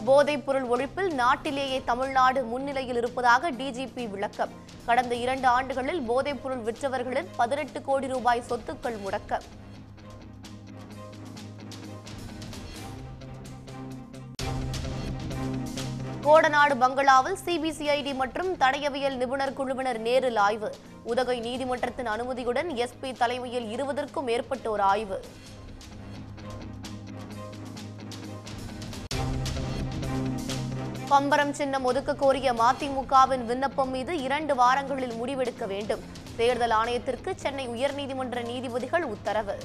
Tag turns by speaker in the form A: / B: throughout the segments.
A: போதைப்பொருள் ஒழிப்பில் நாட்டிலேயே தமிழ்நாடு முன்னிலையில் இருப்பதாக டிஜிபி விளக்கம் கடந்த இரண்டு ஆண்டுகளில் போதைப்பொருள் விற்றவர்களின் பதினெட்டு கோடி ரூபாய் சொத்துக்கள் முடக்கம் கோடநாடு பங்களாவில் சிபிசிஐடி மற்றும் தடயவியல் நிபுணர் குழுவினர் நேரில் ஆய்வு உதகை நீதிமன்றத்தின் அனுமதியுடன் எஸ்பி தலைமையில் இருபதற்கும் மேற்பட்டோர் ஆய்வு பம்பரம் சின்னம் ஒதுக்க கோரிய மதிமுகவின் விண்ணப்பம் மீது இரண்டு வாரங்களில் முடிவெடுக்க வேண்டும் தேர்தல் ஆணையத்திற்கு சென்னை உயர்நீதிமன்ற நீதிபதிகள் உத்தரவு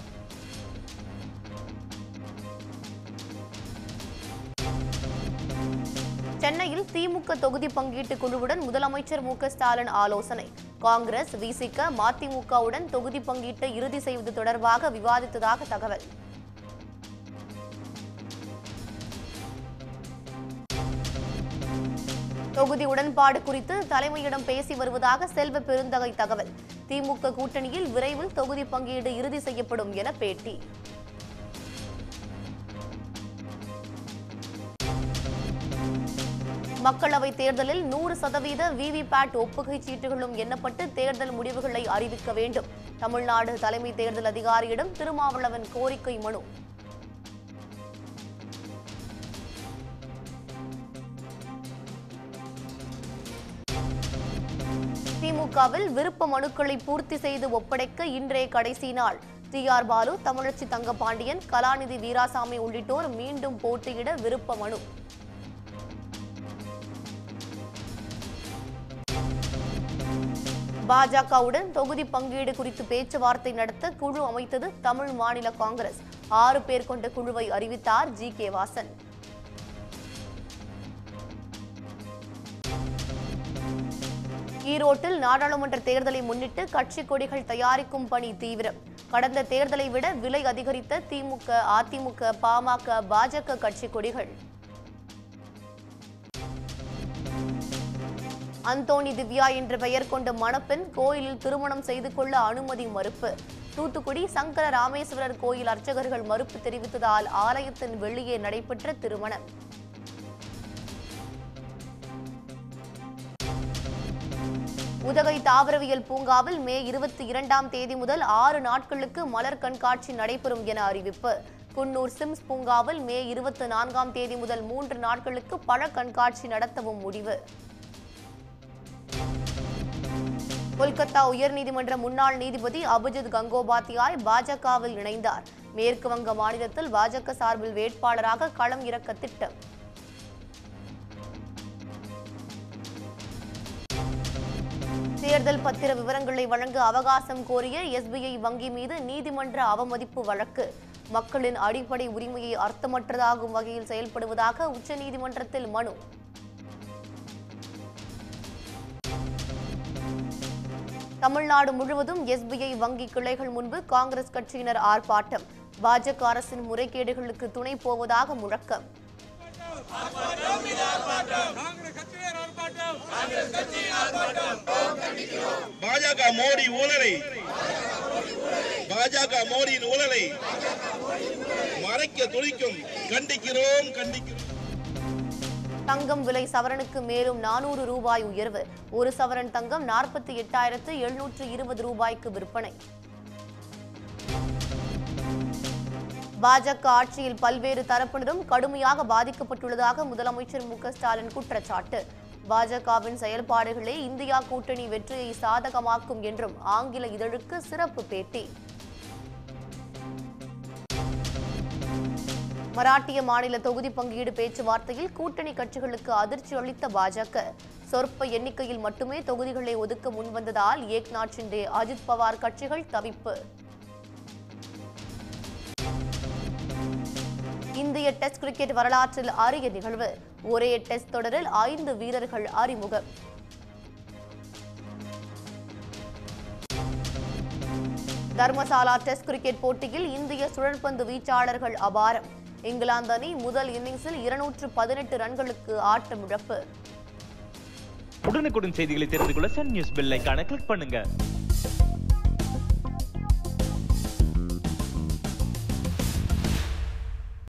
A: சென்னையில் திமுக தொகுதி பங்கீட்டு குழுவுடன் முதலமைச்சர் மு க ஸ்டாலின் ஆலோசனை காங்கிரஸ் விசிக மதிமுகவுடன் தொகுதி பங்கீட்டை இறுதி செய்வது தொடர்பாக விவாதித்ததாக தகவல் தொகுதி உடன்பாடு குறித்து தலைமையிடம் பேசி வருவதாக செல்வ பெருந்தகை தகவல் திமுக கூட்டணியில் விரைவில் தொகுதி பங்கீடு இறுதி செய்யப்படும் என பேட்டி மக்களவைத் தேர்தலில் நூறு சதவீத விவிபேட் ஒப்புகை சீட்டுகளும் எண்ணப்பட்டு தேர்தல் முடிவுகளை அறிவிக்க வேண்டும் தமிழ்நாடு தலைமை தேர்தல் அதிகாரியிடம் திருமாவளவன் கோரிக்கை மனு திமுகவில் விருப்ப மனுக்களை பூர்த்தி செய்து ஒப்படைக்க இன்றே கடைசி நாள் டி ஆர் பாலு தமிழச்சி தங்கபாண்டியன் கலாநிதி வீராசாமி உள்ளிட்டோர் மீண்டும் போட்டியிட விருப்ப மனு பாஜகவுடன் தொகுதி பங்கீடு குறித்து பேச்சுவார்த்தை நடத்த குழு அமைத்தது தமிழ் மாநில காங்கிரஸ் ஆறு பேர் கொண்ட குழுவை அறிவித்தார் ஜி கே வாசன் ஈரோட்டில் நாடாளுமன்ற தேர்தலை முன்னிட்டு கட்சி கொடிகள் தயாரிக்கும் பணி தீவிரம் கடந்த தேர்தலை விட விலை அதிகரித்த திமுக அதிமுக பாமக பாஜக கட்சி கொடிகள் அந்தோணி திவ்யா என்ற பெயர் கொண்ட மணப்பெண் கோயிலில் திருமணம் செய்து கொள்ள அனுமதி மறுப்பு தூத்துக்குடி சங்கர ராமேஸ்வரர் கோயில் அர்ச்சகர்கள் மறுப்பு தெரிவித்ததால் ஆலயத்தின் வெளியே நடைபெற்ற திருமணம் உதகை தாவரவியல் பூங்காவில் மே இருபத்தி இரண்டாம் தேதி முதல் ஆறு நாட்களுக்கு மலர் கண்காட்சி நடைபெறும் என அறிவிப்பு குன்னூர் சிம்ஸ் பூங்காவில் மே இருபத்தி நான்காம் தேதி முதல் மூன்று நாட்களுக்கு பழ கண்காட்சி நடத்தவும் முடிவு கொல்கத்தா உயர்நீதிமன்ற முன்னாள் நீதிபதி அபிஜித் கங்கோபாத்தியாய் பாஜகவில் இணைந்தார் மேற்கு வங்க மாநிலத்தில் பாஜக சார்பில் வேட்பாளராக களம் இறக்க திட்டம் தேர்தல் பத்திர விவரங்களை வழங்க அவகாசம் கோரிய எஸ்பிஐ வங்கி மீது நீதிமன்ற அவமதிப்பு வழக்கு மக்களின் அடிப்படை உரிமையை அர்த்தமற்றதாகும் வகையில் செயல்படுவதாக உச்சநீதிமன்றத்தில் மனு தமிழ்நாடு முழுவதும் எஸ்பிஐ வங்கி கிளைகள் முன்பு காங்கிரஸ் கட்சியினர் ஆர்ப்பாட்டம் பாஜக அரசின் முறைகேடுகளுக்கு துணை போவதாக முழக்கம்
B: பாஜக மோடி ஊழலை பாஜக மோடியின் ஊழலை மறைக்க துடிக்கும் கண்டிக்கிறோம் கண்டிக்கிறோம்
A: தங்கம் விலை சவரனுக்கு மேலும் நானூறு ரூபாய் உயர்வு ஒரு சவரன் தங்கம் நாற்பத்தி எட்டாயிரத்து எழுநூற்று இருபது ரூபாய்க்கு விற்பனை பாஜக ஆட்சியில் பல்வேறு தரப்பினரும் கடுமையாக பாதிக்கப்பட்டுள்ளதாக முதலமைச்சர் மு க ஸ்டாலின் குற்றச்சாட்டு பாஜகவின் செயல்பாடுகளே இந்தியா கூட்டணி வெற்றியை சாதகமாக்கும் என்றும் ஆங்கில இதழுக்கு சிறப்பு பேட்டி மராட்டிய மாநில தொகுதி பங்கீடு பேச்சுவார்த்தையில் கூட்டணி கட்சிகளுக்கு அதிர்ச்சி அளித்த பாஜக சொற்ப எண்ணிக்கையில் மட்டுமே தொகுதிகளை ஒதுக்க முன்வந்ததால் ஏக்நாத் ஷிண்டே அஜித் பவார் கட்சிகள் தவிப்பு இந்திய டெஸ்ட் கிரிக்கெட் வரலாற்றில் அரிய நிகழ்வு ஒரே டெஸ்ட் தொடரில் ஐந்து வீரர்கள் அறிமுகம் தர்மசாலா டெஸ்ட் கிரிக்கெட் போட்டியில் இந்திய சுழற்பந்து வீச்சாளர்கள் அபாரம் இங்கிலாந்து அணி முதல் இன்னிங்ஸில் இருநூற்று பதினெட்டு ரன்களுக்கு ஆட்டமிழப்பு
C: உடனுக்குடன் செய்திகளை தெரிந்து கொள்ள சன் நியூஸ் பெல் ஐகானை கிளிக் பண்ணுங்க